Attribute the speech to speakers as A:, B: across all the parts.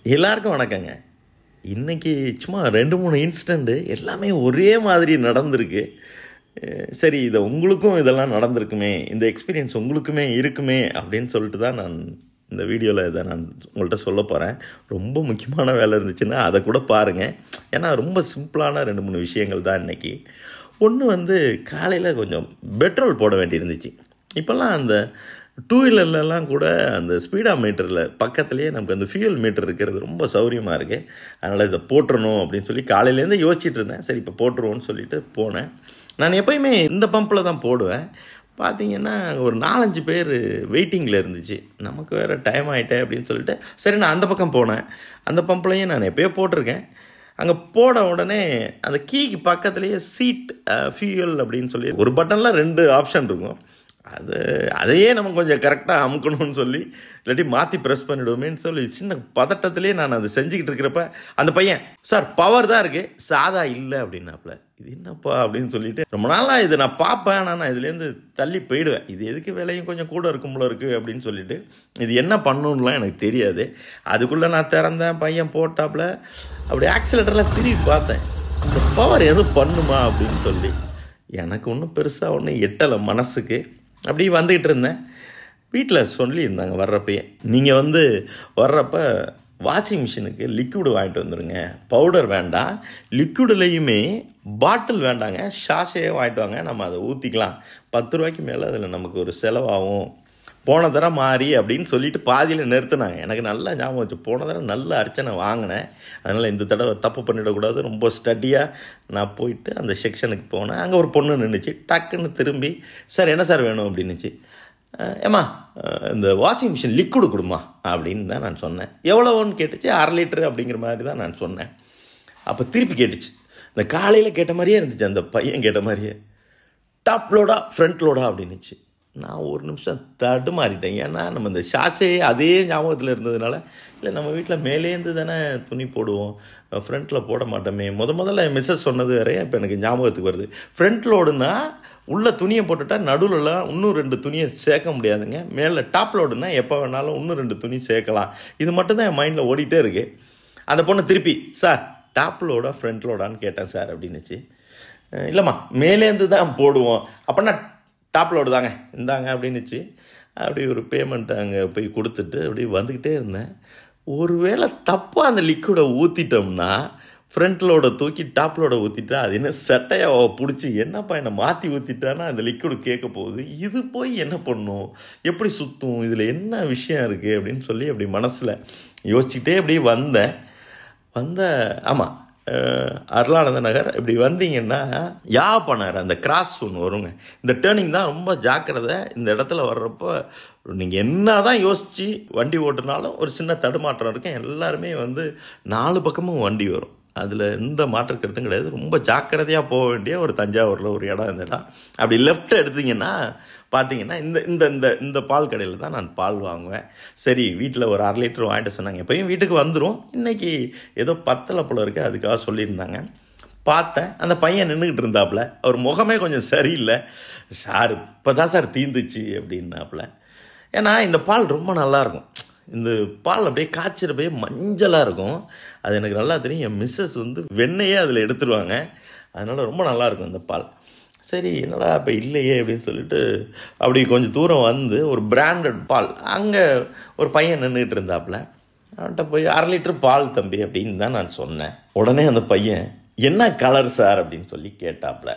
A: எல்லாருக்கும் வணக்கங்க இன்னைக்கு சும்மா ரெண்டு மூணு இன்ஸ்டண்ட்டு எல்லாமே ஒரே மாதிரி நடந்திருக்கு அஹ் சரி இதை உங்களுக்கும் இதெல்லாம் நடந்திருக்குமே இந்த எக்ஸ்பீரியன்ஸ் உங்களுக்குமே இருக்குமே அப்படின்னு சொல்லிட்டு தான் நான் இந்த வீடியோவில் இதை நான் உங்கள்கிட்ட சொல்ல போகிறேன் ரொம்ப முக்கியமான வேலை இருந்துச்சுன்னா அதை கூட பாருங்கள் ஏன்னா ரொம்ப சிம்பிளான ரெண்டு மூணு விஷயங்கள் தான் இன்றைக்கி ஒன்று வந்து காலையில் கொஞ்சம் பெட்ரோல் போட வேண்டியிருந்துச்சு இப்போல்லாம் அந்த டூ வீலர்லலாம் கூட அந்த ஸ்பீடா மீட்டரில் பக்கத்துலேயே நமக்கு அந்த ஃபியூல் மீட்டர் இருக்கிறது ரொம்ப சௌரியமாக இருக்குது அதனால் இதை போட்டுறணும் அப்படின்னு சொல்லி காலையிலேருந்து யோசிச்சுட்டு இருந்தேன் சரி இப்போ போட்டுருவோன்னு சொல்லிட்டு போனேன் நான் எப்பயுமே இந்த பம்பில் தான் போடுவேன் பார்த்தீங்கன்னா ஒரு நாலஞ்சு பேர் வெயிட்டிங்கில் இருந்துச்சு நமக்கு வேறு டைம் ஆகிட்டே அப்படின்னு சொல்லிட்டு சரி நான் அந்த பக்கம் போனேன் அந்த பம்ப்லையும் நான் எப்பயோ போட்டிருக்கேன் அங்கே போட உடனே அந்த கீக்கு பக்கத்துலேயே சீட் ஃபியூயல் அப்படின்னு சொல்லி ஒரு பட்டனில் ரெண்டு ஆப்ஷன் இருக்கும் அது அதையே நம்ம கொஞ்சம் கரெக்டாக அமுக்கணும்னு சொல்லி இல்லாட்டி மாற்றி ப்ரெஸ் பண்ணிவிடுவோமேன்னு சொல்லி சின்ன பதட்டத்திலே நான் அதை செஞ்சுக்கிட்டு இருக்கிறப்ப அந்த பையன் சார் பவர் தான் இருக்குது சாதா இல்லை அப்படின்னாப்புல இது என்னப்பா அப்படின்னு சொல்லிட்டு ரொம்ப நாளாக இது நான் பார்ப்பேன் ஆனால் நான் இதுலேருந்து தள்ளி போயிடுவேன் இது எதுக்கு விலையும் கொஞ்சம் கூட இருக்கும் போல இருக்குது அப்படின்னு சொல்லிட்டு இது என்ன பண்ணணும்லாம் எனக்கு தெரியாது அதுக்குள்ளே நான் திறந்தேன் பையன் போட்டாப்புல அப்படி ஆக்சிலேட்டர்லாம் திரும்பி பார்த்தேன் இந்த பவர் எதுவும் பண்ணுமா அப்படின்னு சொல்லி எனக்கு ஒன்றும் பெருசாக ஒன்றும் எட்டலை மனசுக்கு அப்படி வந்துக்கிட்டு இருந்தேன் வீட்டில் சொல்லியிருந்தாங்க வர்றப்பயே நீங்கள் வந்து வர்றப்ப வாஷிங் மிஷினுக்கு லிக்விடு வாங்கிட்டு வந்துடுங்க பவுடர் வேண்டாம் லிக்விடுலேயுமே பாட்டில் வேண்டாங்க ஷாஷையே வாங்கிட்டு வாங்க நம்ம அதை ஊற்றிக்கலாம் பத்து ரூபாய்க்கு மேலே அதில் நமக்கு ஒரு செலவாகும் போன தடவை மாறி அப்படின்னு சொல்லிட்டு பாதியில் நிறுத்தினாங்க எனக்கு நல்லா ஞாபகம் வச்சு போன தடவை நல்ல அர்ச்சனை வாங்கினேன் அதனால் இந்த தடவை தப்பு பண்ணிடக்கூடாது ரொம்ப ஸ்டடியாக நான் போயிட்டு அந்த செக்ஷனுக்கு போனேன் அங்கே ஒரு பொண்ணு நின்றுச்சு டக்குன்னு திரும்பி சார் என்ன சார் வேணும் அப்படின்னுச்சு அஹ், ஏம்மா அஹ், இந்த வாஷிங் மிஷின் லிக்விடு கொடுமா அப்படின்னு தான் நான் சொன்னேன் எவ்வளோன்னு கேட்டுச்சு அரை லிட்டரு அப்படிங்கிற மாதிரி தான் நான் சொன்னேன் அப்போ திருப்பி கேட்டுச்சு இந்த காலையில் கேட்ட மாதிரியே இருந்துச்சு அந்த பையன் கேட்ட மாதிரியே டாப் லோடா ஃப்ரண்ட் லோடா அப்படின்னுச்சு நான் ஒரு நிமிஷம் தடுமாறிட்டேன் ஏன்னா நம்ம இந்த ஷாஸே அதே ஞாபகத்தில் இருந்ததுனால இல்லை நம்ம வீட்டில் மேலேருந்து தானே துணி போடுவோம் ஃப்ரண்ட்டில் போட மாட்டோமே முத முதல்ல மிஸ்ஸஸ் சொன்னது வேறையா இப்போ எனக்கு ஞாபகத்துக்கு வருது ஃப்ரண்ட் லோடுனா உள்ள துணியை போட்டுட்டா நடுவில்லாம் இன்னும் ரெண்டு துணியை சேர்க்க முடியாதுங்க மேலே டாப் லோடுனா எப்போ வேணாலும் இன்னும் ரெண்டு துணி சேர்க்கலாம் இது மட்டும்தான் என் மைண்டில் ஓடிட்டே இருக்கு அந்த பொண்ணு திருப்பி சார் டாப் லோடா ஃப்ரண்ட் லோடான்னு கேட்டேன் சார் அப்படின்னுச்சு அஹ் இல்லைம்மா மேலேருந்து தான் போடுவோம் அப்படின்னா டாப் லோடு தாங்க இந்தாங்க அப்படின்னுச்சு அப்படி ஒரு பேமெண்ட் அங்கே போய் கொடுத்துட்டு அப்படி வந்துக்கிட்டே இருந்தேன் ஒருவேளை தப்பாக அந்த லிக்விடை ஊற்றிட்டோம்னா ஃப்ரண்ட் லோட தூக்கி டாப் லோட ஊற்றிட்டா அது என்ன சட்டையை பிடிச்சி என்னப்பா என்னை மாற்றி ஊற்றிட்டானா அந்த லிக்விடு கேட்க போகுது இது போய் என்ன பண்ணும் எப்படி சுற்றும் இதில் என்ன விஷயம் இருக்குது அப்படின்னு சொல்லி அப்படி மனசில் யோசிச்சுக்கிட்டே அப்படி வந்தேன் வந்த ஆமாம் அருளானந்த நகர் இப்படி வந்தீங்கன்னா யாப்பனார் அந்த கிராஸ் ஒன்று வருங்க இந்த டேர்னிங் தான் ரொம்ப ஜாக்கிரதை இந்த இடத்துல வர்றப்போ நீங்கள் என்ன தான் யோசித்து வண்டி ஓட்டுனாலும் ஒரு சின்ன தடுமாற்றம் இருக்கும் எல்லாருமே வந்து நாலு பக்கமும் வண்டி வரும் அதில் எந்த மாற்று கருத்தும் கிடையாது ரொம்ப ஜாக்கிரதையாக போக வேண்டிய ஒரு தஞ்சாவூரில் ஒரு இடம் இந்த இடம் அப்படி லெஃப்ட் எடுத்தீங்கன்னா பார்த்தீங்கன்னா இந்த இந்த இந்த இந்த பால் கடையில் தான் நான் பால் வாங்குவேன் சரி வீட்டில் ஒரு அரை லிட்டர் வாங்கிட்டு சொன்னாங்க எப்பயும் வீட்டுக்கு வந்துடும் இன்றைக்கி ஏதோ பத்தலை போல இருக்குது அதுக்காக சொல்லியிருந்தாங்க பார்த்தேன் அந்த பையன் நின்றுக்கிட்டு இருந்தாப்புல அவர் முகமே கொஞ்சம் சரியில்லை சார் இப்போ தான் சார் தீந்துச்சு அப்படின்னாப்புல ஏன்னா இந்த பால் ரொம்ப நல்லாயிருக்கும் இந்த பால் அப்படியே காய்ச்சிற போய் மஞ்சளாக இருக்கும் அது எனக்கு நல்லா தெரியும் என் மிஸ்ஸஸ் வந்து வெண்ணெயே அதில் எடுத்துருவாங்க அதனால் ரொம்ப நல்லாயிருக்கும் இந்த பால் சரி என்னடா இப்போ இல்லையே அப்படின்னு சொல்லிட்டு அப்படி கொஞ்சம் தூரம் வந்து ஒரு பிராண்டட் பால் அங்கே ஒரு பையன் நின்றுட்டு இருந்தாப்புல அவன்கிட்ட போய் அரை லிட்டர் பால் தம்பி அப்படின்னு தான் நான் சொன்னேன் உடனே அந்த பையன் என்ன கலர் சார் அப்படின்னு சொல்லி கேட்டாப்புல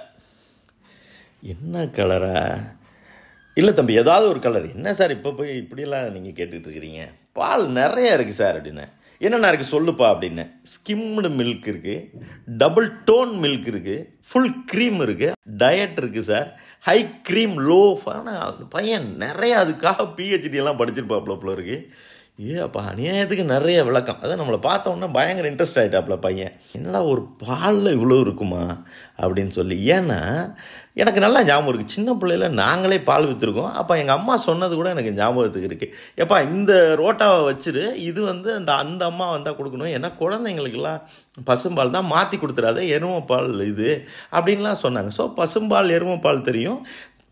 A: என்ன கலரா இல்லை தம்பி ஏதாவது ஒரு கலர் என்ன சார் இப்போ போய் இப்படியெல்லாம் நீங்கள் கேட்டுட்டு இருக்கிறீங்க பால் நிறைய இருக்குது சார் அப்படின்னு என்னென்ன இருக்குது சொல்லுப்பா அப்படின்னு ஸ்கிம்டு மில்க் இருக்குது டபுள் டோன் மில்க் இருக்குது ஃபுல் க்ரீம் இருக்குது டயட் இருக்குது சார் ஹை க்ரீம் லோ ஆனால் அந்த பையன் நிறைய அதுக்காக பிஹெச்டி எல்லாம் படிச்சிருப்பாப்புல போல இருக்குது ஏ அப்போ அநியாயத்துக்கு நிறைய விளக்கம் அதான் நம்மளை பார்த்த உடனே பயங்கர இன்ட்ரெஸ்ட் ஆகிட்டாப்புல பையன் என்னடா ஒரு பாலில் இவ்வளோ இருக்குமா அப்படின்னு சொல்லி ஏன்னா எனக்கு நல்லா ஞாபகம் இருக்குது சின்ன பிள்ளையில நாங்களே பால் விற்றுருக்கோம் அப்போ எங்கள் அம்மா சொன்னது கூட எனக்கு ஞாபகத்துக்கு இருக்குது எப்பா இந்த ரோட்டாவை வச்சுரு இது வந்து அந்த அந்த அம்மா வந்தால் கொடுக்கணும் ஏன்னா குழந்தைங்களுக்கெல்லாம் பசும்பால் தான் மாற்றி கொடுத்துறாத எருமைப்பால் இது அப்படின்லாம் சொன்னாங்க ஸோ பசும்பால் எருமைப்பால் தெரியும்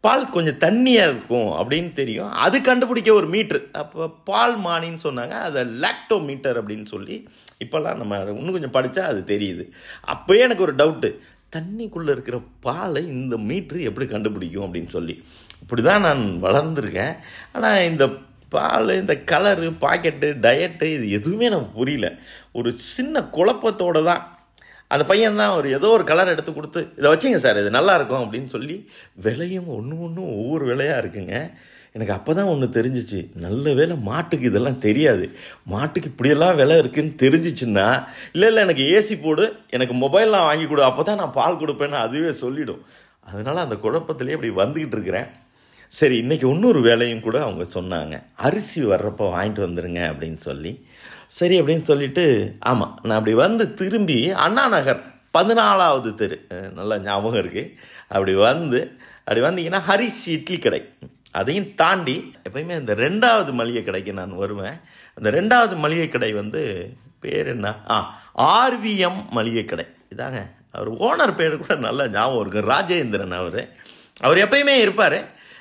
A: பால் கொஞ்சம் தண்ணியாக இருக்கும் அப்படின்னு தெரியும் அது கண்டுபிடிக்க ஒரு மீட்ரு அப்போ பால் மானின்னு சொன்னாங்க அதை லாக்டோ மீட்டர் அப்படின்னு சொல்லி இப்போல்லாம் நம்ம அதை இன்னும் கொஞ்சம் படித்தா அது தெரியுது அப்போயே எனக்கு ஒரு டவுட்டு தண்ணிக்குள்ளே இருக்கிற பாலை இந்த மீட்ரு எப்படி கண்டுபிடிக்கும் அப்படின்னு சொல்லி இப்படி தான் நான் வளர்ந்துருக்கேன் ஆனால் இந்த பால் இந்த கலரு பாக்கெட்டு டயட்டு இது எதுவுமே நமக்கு புரியல ஒரு சின்ன குழப்பத்தோடு தான் அந்த பையன் தான் ஒரு ஏதோ ஒரு கலர் எடுத்து கொடுத்து இதை வச்சுங்க சார் இது நல்லா இருக்கும் அப்படின்னு சொல்லி விலையும் ஒன்று ஒன்றும் ஒவ்வொரு விலையாக இருக்குங்க எனக்கு அப்போ தான் ஒன்று தெரிஞ்சிச்சு நல்ல வேலை மாட்டுக்கு இதெல்லாம் தெரியாது மாட்டுக்கு இப்படியெல்லாம் விலை இருக்குன்னு தெரிஞ்சிச்சுன்னா இல்லை இல்லை எனக்கு ஏசி போடு எனக்கு மொபைல்லாம் வாங்கி கொடு அப்போ தான் நான் பால் கொடுப்பேன்னு அதுவே சொல்லிடும் அதனால் அந்த குழப்பத்திலே அப்படி வந்துக்கிட்டு இருக்கிறேன் சரி இன்றைக்கி இன்னொரு வேலையும் கூட அவங்க சொன்னாங்க அரிசி வர்றப்போ வாங்கிட்டு வந்துடுங்க அப்படின்னு சொல்லி சரி அப்படின்னு சொல்லிட்டு ஆமாம் நான் அப்படி வந்து திரும்பி அண்ணா நகர் பதினாலாவது தெரு அஹ் நல்லா ஞாபகம் இருக்குது அப்படி வந்து அப்படி வந்தீங்கன்னா ஹரிஷ் இட்லி கடை அதையும் தாண்டி எப்பயுமே இந்த ரெண்டாவது மளிகை கடைக்கு நான் வருவேன் அந்த ரெண்டாவது மளிகை கடை வந்து பேர் என்ன ஆ ஆர்விஎம் மளிகை கடை இதாங்க அவர் ஓனர் பேர் கூட நல்லா ஞாபகம் இருக்குது ராஜேந்திரன் அவர் அவர் எப்பயுமே இருப்பார்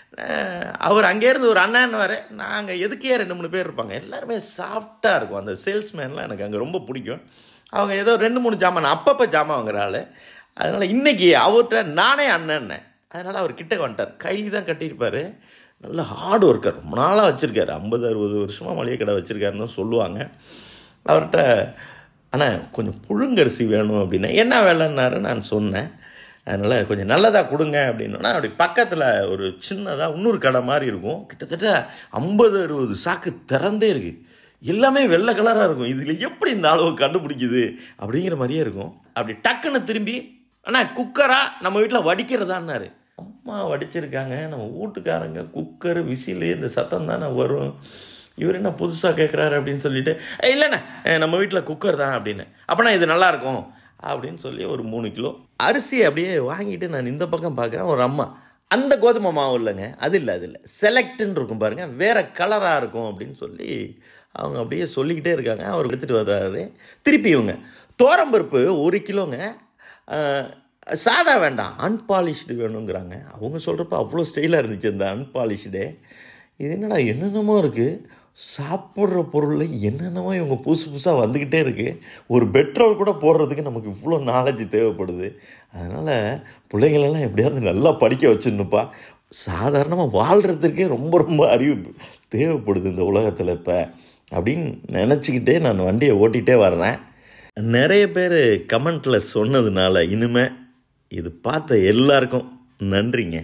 A: அவர் அங்கேருந்து ஒரு அண்ணன் வர நாங்கள் எதுக்கே ரெண்டு மூணு பேர் இருப்பாங்க எல்லாருமே சாஃப்டாக இருக்கும் அந்த சேல்ஸ்மேன்லாம் எனக்கு அங்கே ரொம்ப பிடிக்கும் அவங்க ஏதோ ரெண்டு மூணு ஜாமான் அப்பப்போ ஜாமான் வாங்குற ஆள் அதனால் இன்றைக்கி அவர்கிட்ட நானே அண்ணன்னேன் அதனால் அவர் கிட்ட வந்துட்டார் கையில் தான் கட்டியிருப்பார் நல்ல ஹார்ட் ஒர்க்கர் ரொம்ப நாளாக வச்சுருக்காரு ஐம்பது அறுபது வருஷமாக மளிகை கடை வச்சுருக்காருன்னு சொல்லுவாங்க அவர்கிட்ட ஆனால் கொஞ்சம் புழுங்கரிசி வேணும் அப்படின்னா என்ன வேலைன்னாரு நான் சொன்னேன் அதனால் கொஞ்சம் நல்லதாக கொடுங்க அப்படின்னா அப்படி பக்கத்தில் ஒரு சின்னதாக இன்னொரு கடை மாதிரி இருக்கும் கிட்டத்தட்ட ஐம்பது அறுபது சாக்கு திறந்தே இருக்குது எல்லாமே வெள்ளை கலராக இருக்கும் இதில் எப்படி இந்த அளவு கண்டுபிடிக்குது அப்படிங்கிற மாதிரியே இருக்கும் அப்படி டக்குன்னு திரும்பி ஆனால் குக்கரா நம்ம வீட்டில் வடிக்கிறதான்னாரு அம்மா வடிச்சிருக்காங்க நம்ம வீட்டுக்காரங்க குக்கர் விசிலு இந்த சத்தம் தானே வரும் இவர் என்ன புதுசாக கேட்குறாரு அப்படின்னு சொல்லிட்டு "ஏய், இல்லைண்ணே அஹ், நம்ம வீட்டில் குக்கர் தான் அப்படின்னு அப்போனா இது நல்லா இருக்கும் அப்படின்னு சொல்லி ஒரு மூணு கிலோ அரிசி அப்படியே வாங்கிட்டு நான் இந்த பக்கம் பார்க்குறேன் ஒரு அம்மா அந்த கோதுமை மாவு இல்லைங்க அது இல்லை அது இல்லை செலக்ட்னு இருக்கும் பாருங்கள் வேறு கலராக இருக்கும் அப்படின்னு சொல்லி அவங்க அப்படியே சொல்லிக்கிட்டே இருக்காங்க அவர் எடுத்துகிட்டு வர்றாரு திருப்பி இவங்க தோரம்பருப்பு ஒரு கிலோங்க அஹ், சாதா வேண்டாம் அன்பாலிஷ்டு வேணுங்கிறாங்க அவங்க சொல்கிறப்ப அவ்வளோ ஸ்டைலாக இருந்துச்சு அந்த அன்பாலிஷ்டே இது என்னடா என்னென்னமோ இருக்குது சாப்பிட்ற பொருளில் என்னென்னமோ இவங்க புதுசு புதுசாக வந்துக்கிட்டே இருக்குது ஒரு பெட்ரோல் கூட போடுறதுக்கு நமக்கு இவ்வளோ நாலேஜ் தேவைப்படுது அதனால் பிள்ளைங்களெல்லாம் எப்படியாவது நல்லா படிக்க வச்சிடணுப்பா சாதாரணமாக வாழ்கிறதுக்கே ரொம்ப ரொம்ப அறிவு தேவைப்படுது இந்த உலகத்தில் இப்போ அப்படின்னு நினச்சிக்கிட்டே நான் வண்டியை ஓட்டிகிட்டே வர்றேன் நிறைய பேர் கமெண்ட்டில் சொன்னதுனால இனிமே இது பார்த்த எல்லாருக்கும் நன்றிங்க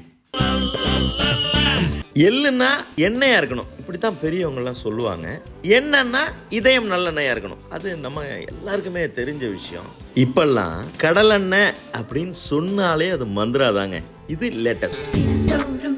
A: எள்ளுன்னா எண்ணெயாக இருக்கணும் இப்படி தான் பெரியவங்கெல்லாம் சொல்லுவாங்க எண்ணெய்னா இதயம் நல்லெண்ணெயாக இருக்கணும் அது நம்ம எல்லாருக்குமே தெரிஞ்ச விஷயம் இப்பெல்லாம் கடலெண்ணெய் அப்படின்னு சொன்னாலே அது மந்திராதாங்க இது லேட்டஸ்ட்
B: தோறும்